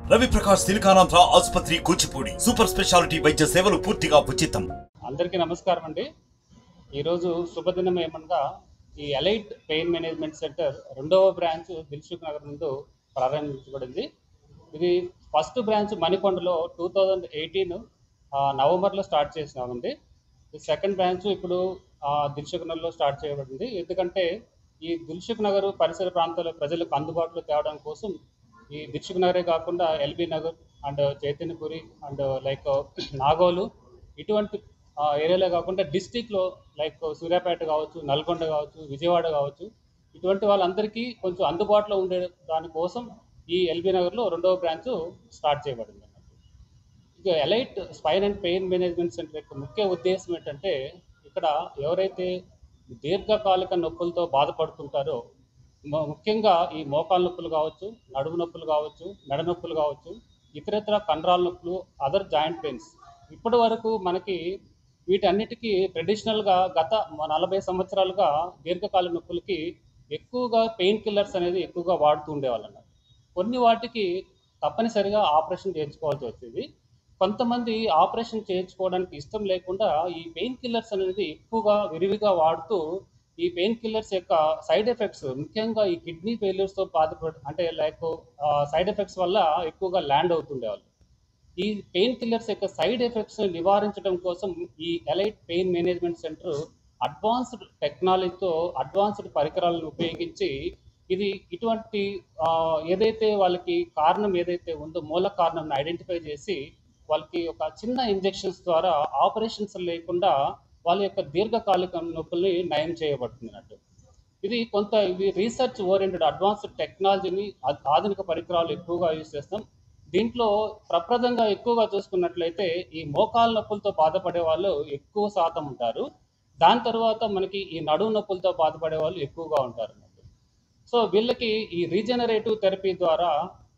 రవి ప్రకాష్ సిలికానాంధ్ర ఆసుపత్రి Kuchipudi super speciality వైద్య సేవలు పూర్తిగా ఉచితం అందరికీ నమస్కారం అండి ఈరోజు శుభదినం ఏమనగా ఈ ఎలైట్ పెయిన్ మేనేజ్మెంట్ సెంటర్ రెండవ బ్రాంచ్ దిల్సుఖ్ నగర్ నుండి ప్రారంభించబడింది ఇది ఫస్ట్ బ్రాంచ్ మణికొండలో టూ థౌజండ్ ఎయిటీన్ నవంబర్లో స్టార్ట్ చేసినామండి ఈ సెకండ్ బ్రాంచ్ ఇప్పుడు ఆ, దిల్సుఖ్ నగర్లో స్టార్ట్ చేయబడింది ఎందుకంటే ఈ దిల్సుఖ్ నగర్ పరిసర ప్రాంతాల ప్రజలకు అందుబాటులో తేవడం కోసం ఈ దిల్సుఖ్ నగరే కాకుండా LB Nagar and Chaitanyapuri and like Nagole ఇటువంటి ఆ, ఏరియాలో కాకుండా డిస్టిక్లో లైక్ సూర్యాపేట కావచ్చు నల్గొండ కావచ్చు విజయవాడ కావచ్చు ఇటువంటి వాళ్ళందరికీ కొంచెం అందుబాటులో ఉండే దానికోసం ఈ ఎల్బీ నగర్లో రెండవ బ్రాంచ్ స్టార్ట్ చేయబడింది అన్నట్టు ఇక elite spine and pain management centre యొక్క ముఖ్య ఉద్దేశం ఏంటంటే ఇక్కడ ఎవరైతే దీర్ఘకాలిక నొప్పులతో బాధపడుతుంటారో ము- ముఖ్యంగా ఈ మోకాలు నొప్పులు కావచ్చు నడుము నొప్పులు కావచ్చు మెడ నొప్పులు కావచ్చు ఇతరత్ర కండరాల నొప్పులు అదర్ జాయింట్ పెయిన్స్ ఇప్పటి వరకు మనకి వీటన్నిటికీ ట్రెడిషనల్గా గత మ- నలభై సంవత్సరాలుగా దీర్ఘకాలిక నొప్పులకి ఎక్కువగా పెయిన్ కిల్లర్స్ అనేది ఎక్కువగా వాడుతూ ఉండేవాళ్ళు అన్నమాట కొన్ని వాటికి తప్పనిసరిగా ఆపరేషన్ చేయించుకోవాల్సి వచ్చేది కొంతమంది ఆపరేషన్ చేయించుకోవడానికి ఇష్టం లేకుండా ఈ పెయిన్ కిల్లర్స్ అనేది ఎక్కువగా విరివిగా వాడుతూ ఈ పెయిన్ కిల్లర్స్ యొక్క సైడ్ ఎఫెక్ట్స్ ముఖ్యంగా ఈ కిడ్నీ ఫెయిల్యూర్స్తో బాధపడు అంటే లైక్ సైడ్ ఎఫెక్ట్స్ వల్ల ఎక్కువగా ల్యాండ్ అవుతుండేవాళ్ళు ఈ పెయిన్ కిల్లర్స్ యొక్క సైడ్ ఎఫెక్ట్స్ నివారించడం కోసం ఈ elite pain management centre advanced టెక్నాలజీతో అడ్వాన్స్డ్ పరికరాలను ఉపయోగించి ఇది ఇటువంటి ఆ, ఏదైతే వాళ్ళకి కారణం ఏదైతే ఉందో మూల కారణం ఐడెంటిఫై చేసి వాళ్ళకి ఒక చిన్న ఇంజెక్షన్స్ ద్వారా ఆపరేషన్స్ లేకుండా వాళ్ళ యొక్క దీర్ఘకాలిక నొప్పుల్ని నయం చేయబడుతున్నట్టు ఇది కొంత ఇవి రీసెర్చ్ ఓరియంటెడ్ అడ్వాన్స్డ్ టెక్నాలజీని ఆ- ఆధునిక పరికరాలు ఎక్కువగా యూజ్ చేస్తాం దీంట్లో ప్రప్రదంగా ఎక్కువగా చూసుకున్నట్లయితే ఈ మోకాలు నొప్పులతో బాధపడే వాళ్ళు ఎక్కువ శాతం ఉంటారు దాని తర్వాత మనకి ఈ నడుము నొప్పులతో బాధపడే వాళ్ళు ఎక్కువగా ఉంటారు అన్నట్టు సో వీళ్ళకి ఈ రీజనరేటివ్ థెరపీ ద్వారా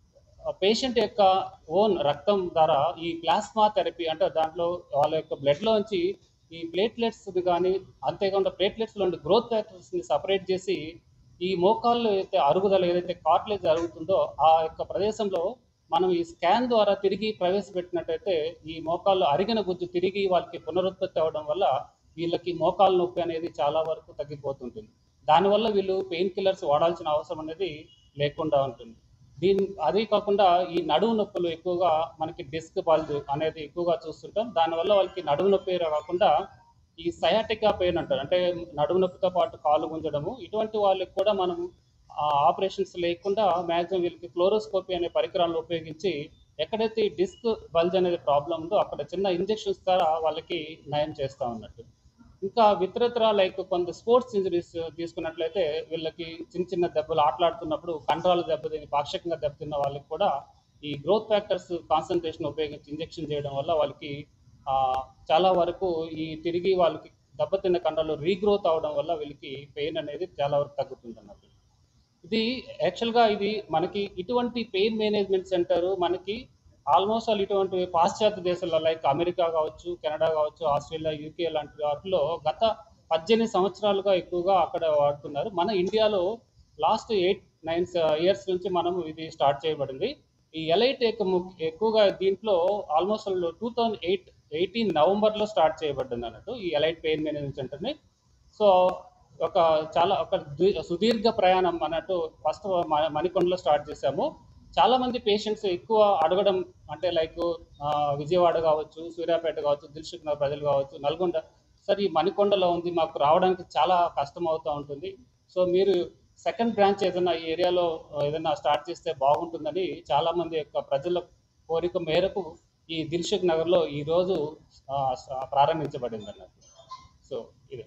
పేషెంట్ యొక్క ఓన్ రక్తం ద్వారా ఈ ప్లాస్మా థెరపీ అంటే దాంట్లో వాళ్ళ యొక్క బ్లడ్లోంచి ఈ ప్లేట్లెట్స్ కానీ అంతేకాకుండా ప్లేట్లెట్స్లో ఉండే గ్రోత్ ఫ్యాక్టర్స్ని సపరేట్ చేసి ఈ మోకాల్లో ఏదైతే అరుగుదల ఏదైతే కార్ట్లేజ్ అరుగుతుందో ఆ యొక్క ప్రదేశంలో మనం ఈ స్కాన్ ద్వారా తిరిగి ప్రవేశపెట్టినట్టయితే ఈ మోకాళ్ళు అరిగిన గుజ్జు తిరిగి వాళ్ళకి పునరుత్పత్తి అవ్వడం వల్ల వీళ్ళకి మోకాలు నొప్పి అనేది చాలా వరకు తగ్గిపోతుంటుంది దానివల్ల వీళ్ళు పెయిన్ కిల్లర్స్ వాడాల్సిన అవసరం అనేది లేకుండా ఉంటుంది దీని అదే కాకుండా ఈ నడుము నొప్పులు ఎక్కువగా మనకి డిస్క్ బల్జ్ అనేది ఎక్కువగా చూస్తుంటాం దానివల్ల వాళ్ళకి నడుము నొప్పి కాకుండా ఈ సయాటికా పెయిన్ అంటారు అంటే నడుము నొప్పితో పాటు కాలు గుంజడము ఇటువంటి వాళ్ళకి కూడా మనం ఆపరేషన్స్ లేకుండా మ్యాక్సిమం వీళ్ళకి ఫ్లోరోస్కోపీ అనే పరికరాలను ఉపయోగించి ఎక్కడైతే ఈ డిస్క్ బల్జ్ అనేది ప్రాబ్లం ఉందో అక్కడ చిన్న ఇంజెక్షన్స్ ద్వారా వాళ్ళకి నయం చేస్తూ ఉన్నట్టు ఇంకా ఇతరత్ర లైక్ కొంత స్పోర్ట్స్ ఇంజరీస్ తీసుకున్నట్లయితే వీళ్ళకి చిన్న చిన్న దెబ్బలు ఆటలాడుతున్నప్పుడు కండరాలు దెబ్బతిని పాక్షికంగా దెబ్బతిన్న వాళ్ళకి కూడా ఈ గ్రోత్ ఫ్యాక్టర్స్ కాన్సన్ట్రేషన్ ఉపయోగించి ఇంజెక్షన్ చేయడం వల్ల వాళ్ళకి ఆ, చాలా వరకు ఈ తిరిగి వాళ్ళకి దెబ్బతిన్న కండరాలు రీగ్రోత్ అవడం వల్ల వీళ్ళకి పెయిన్ అనేది చాలా వరకు తగ్గుతుంది అన్నట్టు ఇది యాక్చువల్గా ఇది మనకి ఇటువంటి పెయిన్ మేనేజ్మెంట్ సెంటర్ మనకి ఆల్మోస్ట్ ఆల్ ఇటువంటి పాశ్చాత్య దేశాల్లో లైక్ అమెరికా కావచ్చు కెనడా కావచ్చు ఆస్ట్రేలియా యూకే లాంటి వాటిలో గత పద్దెనిమిది సంవత్సరాలుగా ఎక్కువగా అక్కడ వాడుతున్నారు మన ఇండియాలో లాస్ట్ ఎయిట్ నైన్ ఇయర్స్ నుంచి మనం ఇది స్టార్ట్ చేయబడింది ఈ ఎలైట్ యొక్క ము- ఎక్కువగా దీంట్లో almost two thousand eight eighteen నవంబర్లో స్టార్ట్ చేయబడింది అన్నట్టు ఈ ఎలైట్ పెయిన్ మేనేజ్మెంట్ సెంటర్ని సో ఒక చాలా ఒక ది- సుదీర్ఘ ప్రయాణం అన్నట్టు ఫస్ట్ మణికొండలో స్టార్ట్ చేసాము చాలా మంది పేషెంట్స్ ఎక్కువ అడగడం అంటే లైక్ విజయవాడ కావచ్చు సూర్యాపేట కావచ్చు దిల్సుఖ్ నగర్ ప్రజలు కావచ్చు నల్గొండ సార్ ఈ మణికొండలో ఉంది మాకు రావడానికి చాలా కష్టం అవుతూ ఉంటుంది సో మీరు సెకండ్ బ్రాంచ్ ఏదైనా ఈ ఏరియాలో ఏదైనా స్టార్ట్ చేస్తే బాగుంటుందని చాలా మంది యొక్క ప్రజల కోరిక మేరకు ఈ దిల్సుఖ్ నగర్లో ఈరోజు ఆ, స- ప్రారంభించబడింది అన్నట్టు సో ఇది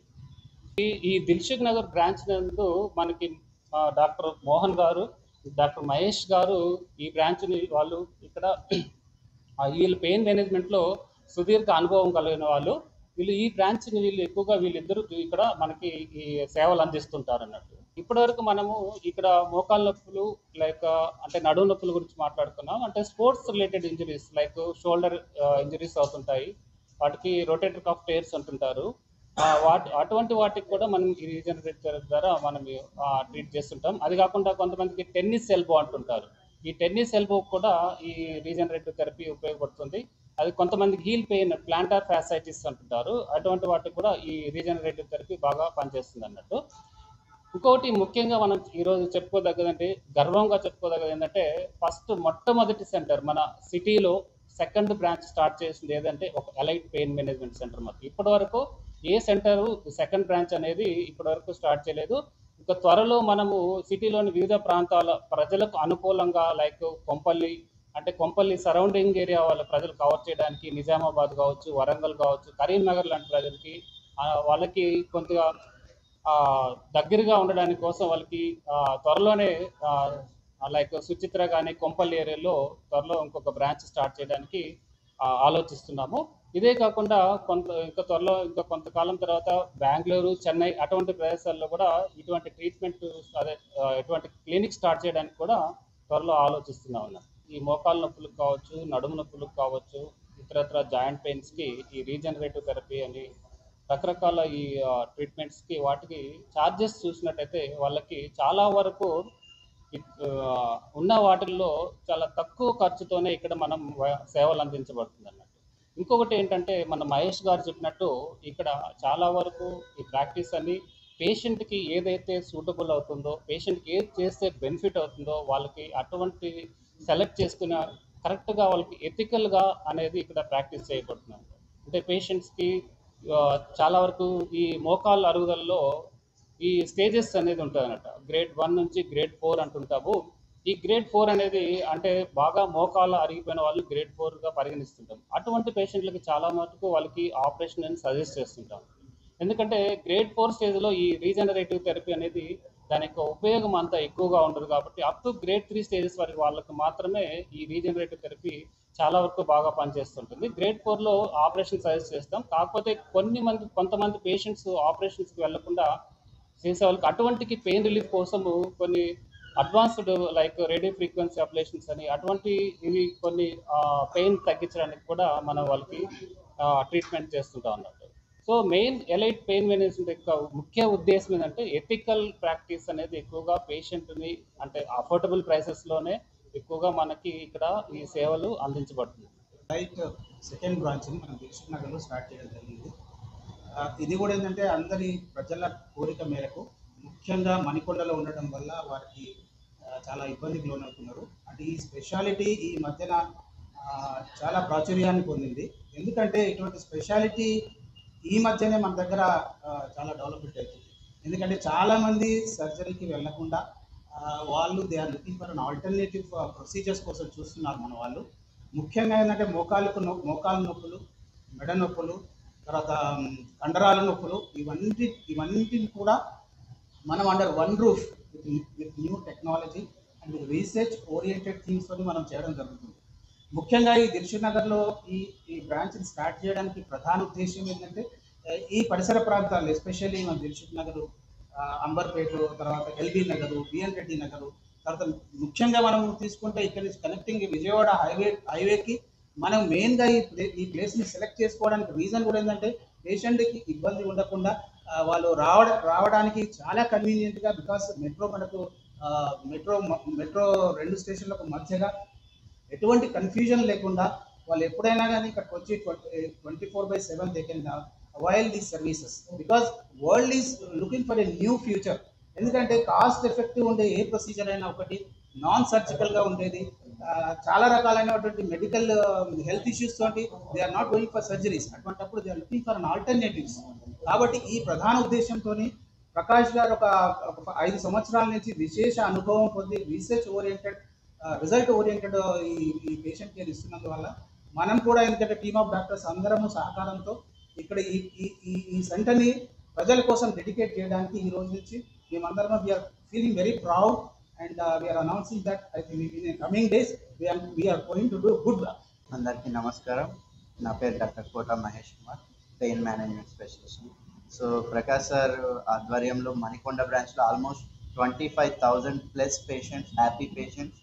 ఈ ఈ దిల్సుఖ్ నగర్ బ్రాంచ్ నందు మనకి ఆ, డాక్టర్ మోహన్ గారు డాక్టర్ మహేష్ గారు ఈ బ్రాంచ్ని వాళ్ళు ఇక్కడ ఆ, వీళ్ళు పెయిన్ మేనేజ్మెంట్లో సుదీర్ఘ అనుభవం కలిగిన వాళ్ళు వీళ్ళు ఈ బ్రాంచ్ని వీళ్ళు ఎక్కువగా వీళ్ళిద్దరూ ఇక్కడ మనకి ఈ సేవలు అందిస్తుంటారు అన్నట్టు ఇప్పటివరకు మనము ఇక్కడ మోకాలు నొప్పులు లైక్ అంటే నడుము నొప్పుల గురించి మాట్లాడుకున్నాం అంటే sports related injuries like shoulder injuries అవుతుంటాయి వాటికి రొటేటర్ కాఫ్ టైర్స్ అంటుంటారు ఆ, వాటి అటువంటి వాటికి కూడా మనం ఈ రీజనరేటర్ ద్వారా మనం ట్రీట్ చేస్తుంటాం అది కాకుండా కొంతమందికి టెన్నిస్ ఎల్బో అంటుంటారు ఈ టెన్నిస్ ఎల్బో కూడా ఈ రీజనరేటివ్ థెరపీ ఉపయోగపడుతుంది అది కొంతమంది హీల్ పెయిన్ ప్లాంటార్ ఫ్యాసైటిస్ అంటుంటారు అటువంటి వాటికి కూడా ఈ రీజనరేటివ్ థెరపీ బాగా పనిచేస్తుంది అన్నట్టు ఇంకొకటి ముఖ్యంగా మనం ఈరోజు చెప్పుకోదగ్గదంటే గర్వంగా చెప్పుకోదగ్గది ఏంటంటే ఫస్ట్ మొట్టమొదటి సెంటర్ మన సిటీలో సెకండ్ బ్రాంచ్ స్టార్ట్ చేసింది ఏదంటే ఒక ఎలైట్ పెయిన్ మేనేజ్మెంట్ సెంటర్ మనకి ఇప్పటి వరకు ఏ సెంటర్ సెకండ్ బ్రాంచ్ అనేది ఇప్పటి వరకు స్టార్ట్ చేయలేదు ఇంకా త్వరలో మనము సిటీలోని వివిధ ప్రాంతాల ప్రజలకు అనుకూలంగా లైక్ కొంపల్లి అంటే కొంపల్లి సరౌండింగ్ ఏరియా వాళ్ళ ప్రజలు కవర్ చేయడానికి నిజామాబాద్ కావచ్చు వరంగల్ కావచ్చు కరీంనగర్ లాంటి ప్రజలకి ఆ, వాళ్ళకి కొంతగా ఆ, దగ్గరగా ఉండడానికి కోసం వాళ్ళకి ఆ, త్వరలోనే లైక్ సుచిత్ర కానీ కొంపల్లి ఏరియాలో త్వరలో ఇంకొక బ్రాంచ్ స్టార్ట్ చేయడానికి ఆ, ఆలోచిస్తున్నాము ఇదే కాకుండా కొంత ఇంకా త్వరలో ఇంకా కొంతకాలం తర్వాత బెంగళూరు చెన్నై అటువంటి ప్రదేశాల్లో కూడా ఇటువంటి ట్రీట్మెంట్ అదే ఆ, ఇటువంటి క్లినిక్ స్టార్ట్ చేయడానికి కూడా త్వరలో ఆలోచిస్తున్నాం అన్నమాట ఈ మోకాలు నొప్పులకు కావచ్చు నడుము నొప్పులకు కావచ్చు ఇతరత్ర జాయింట్ పెయిన్స్కి ఈ రీజనరేటివ్ థెరపీ అని రకరకాల ఈ ట్రీట్మెంట్స్కి వాటికి ఛార్జెస్ చూసినట్టయితే వాళ్ళకి చాలా వరకు ఇక్- ఆ, ఉన్న వాటిల్లో చాలా తక్కువ ఖర్చుతోనే ఇక్కడ మనం వ- సేవలు అందించబడుతుంది అన్నట్టు ఇంకొకటి ఏంటంటే మన మహేష్ గారు చెప్పినట్టు ఇక్కడ చాలా వరకు ఈ ప్రాక్టీస్ అని పేషెంట్కి ఏదైతే సూటబుల్ అవుతుందో పేషెంట్కి ఏది చేస్తే బెనిఫిట్ అవుతుందో వాళ్ళకి అటువంటి సెలెక్ట్ చేసుకున్న కరెక్ట్గా వాళ్ళకి ఎథికల్గా అనేది ఇక్కడ ప్రాక్టీస్ చేయబడుతుంది అంటే పేషెంట్స్కి చాలా వరకు ఈ మోకాళ్ళ అరుగుదలలో ఈ స్టేజెస్ అనేది ఉంటుంది అన్నట్టు గ్రేడ్ వన్ నుంచి గ్రేడ్ ఫోర్ అంటుంటాము ఈ గ్రేడ్ ఫోర్ అనేది అంటే బాగా మోకాలు అరిగిపోయిన వాళ్ళు గ్రేడ్ ఫోర్గా పరిగణిస్తుంటాం అటువంటి పేషెంట్లకి చాలా మటుకు వాళ్ళకి ఆపరేషన్ అని సజెస్ట్ చేస్తుంటాం ఎందుకంటే గ్రేడ్ ఫోర్ స్టేజ్లో ఈ రీజనరేటివ్ థెరపీ అనేది దాని యొక్క ఉపయోగం అంత ఎక్కువగా ఉండదు కాబట్టి up to grade three stages వరకు వాళ్ళకి మాత్రమే ఈ రీజనరేటివ్ థెరపీ చాలా వరకు బాగా పనిచేస్తుంటుంది గ్రేడ్ ఫోర్లో ఆపరేషన్ సజెస్ట్ చేస్తాం కాకపోతే కొన్ని మంది కొంతమంది పేషెంట్స్ ఆపరేషన్స్కి వెళ్లకుండా చేసే వాళ్ళకి అటువంటికి పెయిన్ రిలీఫ్ కోసము కొన్ని advanced like radio frequency ablations అని అటువంటి ఇవి కొన్ని పెయిన్ తగ్గించడానికి కూడా మనం వాళ్ళకి ట్రీట్మెంట్ చేస్తుంటాం అన్నట్టు so main elite pain management యొక్క ముఖ్య ఉద్దేశం ఏంటంటే ఎథికల్ ప్రాక్టీస్ అనేది ఎక్కువగా పేషెంట్ని అంటే అఫోర్డబుల్ ప్రైసెస్లోనే ఎక్కువగా మనకి ఇక్కడ ఈ సేవలు అందించబడుతుంది రైట్ సెకండ్ బ్రాంచ్ని మనం దిల్సుఖ్ నగర్లో స్టార్ట్ చేయడం జరిగింది ఆ, ఇది కూడా ఏంటంటే అందరి ప్రజల కోరిక మేరకు ముఖ్యంగా మణికొండలో ఉండటం వల్ల వారికి ఆ, చాలా ఇబ్బందికి లోనవుతున్నారు అంటే ఈ స్పెషాలిటీ ఈ మధ్యన ఆ, చాలా ప్రాచుర్యాన్ని పొందింది ఎందుకంటే ఇటువంటి స్పెషాలిటీ ఈ మధ్యనే మన దగ్గర ఆ, చాలా డెవలప్మెంట్ అవుతుంది ఎందుకంటే చాలామంది సర్జరీకి వెళ్ళకుండా ఆ, వాళ్ళు they are looking for an alternative procedures కోసం చూస్తున్నారు మన వాళ్ళు ముఖ్యంగా ఏంటంటే మోకాళ్ళకు నొ మోకాలు నొప్పులు మెడ నొప్పులు తర్వాత మ్, కండరాల నొప్పులు ఇవన్నీ ఇవన్నిటిని కూడా మనం under one roof with with new technology and research oriented things తోని మనం చేయడం జరుగుతుంది ముఖ్యంగా ఈ దిల్షుక్ నగర్లో ఈ ఈ బ్రాంచ్ని స్టార్ట్ చేయడానికి ప్రధాన ఉద్దేశం ఏంటంటే ఆ, ఈ పరిసర ప్రాంతాలు ఎస్పెషల్లీ మన దిల్షుక్ నగరు ఆ, అంబర్పేట తర్వాత ఎల్బీ నగరు బిఎన్ రెడ్డి నగరు తర్వాత ముఖ్యంగా మనం తీసుకుంటే ఇక్కడ నుంచి కనెక్టింగ్ విజయవాడ హైవే హైవేకి మనం మెయిన్గా ఈ ప్లే ఈ ప్లేస్ని సెలెక్ట్ చేసుకోవడానికి రీజన్ కూడా ఏంటంటే పేషెంట్కి ఇబ్బంది ఉండకుండా ఆ, వాళ్ళు రావడ రావడానికి చాలా కన్వీనియంట్గా బికాస్ మెట్రో మనకు మెట్రో మెట్రో రెండు స్టేషన్లకు మధ్యగా ఎటువంటి కన్ఫ్యూజన్ లేకుండా వాళ్ళు ఎప్పుడైనా కానీ ఇక్కడికి వచ్చి twenty four by seven they can avail these services because world is looking for a new future ఎందుకంటే కాస్ట్ ఎఫెక్టివ్ ఉండే ఏ ప్రొసీజర్ అయినా ఒకటి నాన్ సర్జికల్గా ఉండేది ఆ, చాలా రకాలైనటువంటి మెడికల్ హెల్త్ ఇష్యూస్ తోటి they are not going for surgeries అటువంటిప్పుడు they are looking for an alternatives కాబట్టి ఈ ప్రధాన ఉద్దేశంతో ప్రకాష్ గారు ఒక ఒక ఐదు సంవత్సరాల నుంచి విశేష అనుభవం పొంది రీసెర్చ్ ఓరియంటెడ్ రిజల్ట్ ఓరియంటెడ్ ఈ ఈ పేషెంట్ కేర్ ఇస్తున్నందువల్ల మనం కూడా ఎందుకంటే టీమ్ ఆఫ్ డాక్టర్స్ అందరము సహకారంతో ఇక్కడ ఈ ఈ ఈ ఈ సెంటర్ని ప్రజల కోసం డెడికేట్ చేయడానికి ఈ రోజు నుంచి మేమందరం we are feeling very proud and we are announcing that I think in coming days we are we are going to do good అందరికీ నమస్కారం నా పేరు doctor Kota Mahesh Kumar pain management specialist so Prakash sir ఆధ్వర్యంలో మణికొండ బ్రాంచ్లో almost twenty five thousand plus patients happy patients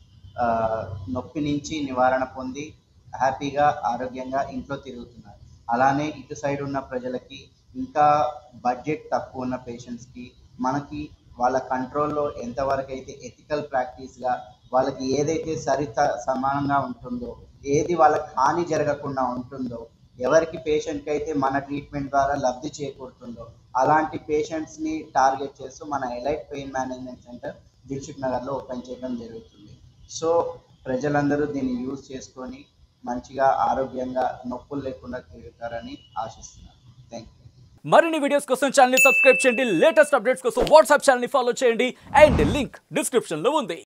నొప్పి నుంచి నివారణ పొంది హ్యాపీగా ఆరోగ్యంగా ఇంట్లో తిరుగుతున్నారు అలానే ఇటు సైడ్ ఉన్న ప్రజలకి ఇంకా బడ్జెట్ తక్కువ ఉన్న పేషెంట్స్కి మనకి వాళ్ళ కంట్రోల్లో ఎంతవరకు అయితే ఎథికల్ ప్రాక్టీస్గా వాళ్ళకి ఏదైతే సరిత సమానంగా ఉంటుందో ఏది వాళ్ళకి హాని జరగకుండా ఉంటుందో ఎవరికి పేషెంట్కి అయితే మన ట్రీట్మెంట్ ద్వారా లబ్ధి చేకూరుతుందో అలాంటి పేషెంట్స్ని టార్గెట్ చేస్తూ మన elite pain management centre Dilsukh నగర్లో ఓపెన్ చేయడం జరుగుతుంది సో ప్రజలందరూ దీన్ని యూజ్ చేసుకొని మంచిగా ఆరోగ్యంగా నొప్పులు లేకుండా తిరుగుతారని ఆశిస్తున్నాను థ్యాంక్ యూ మరిన్ని వీడియోస్ కోసం ఛానల్ సబ్స్క్రైబ్ చేయండి లేటెస్ట్ అప్డేట్స్ కోసం వాట్సాప్ ఛానల్ ఫాలో చేయండి అండ్ లింక్ డిస్క్రిప్షన్ లో ఉంది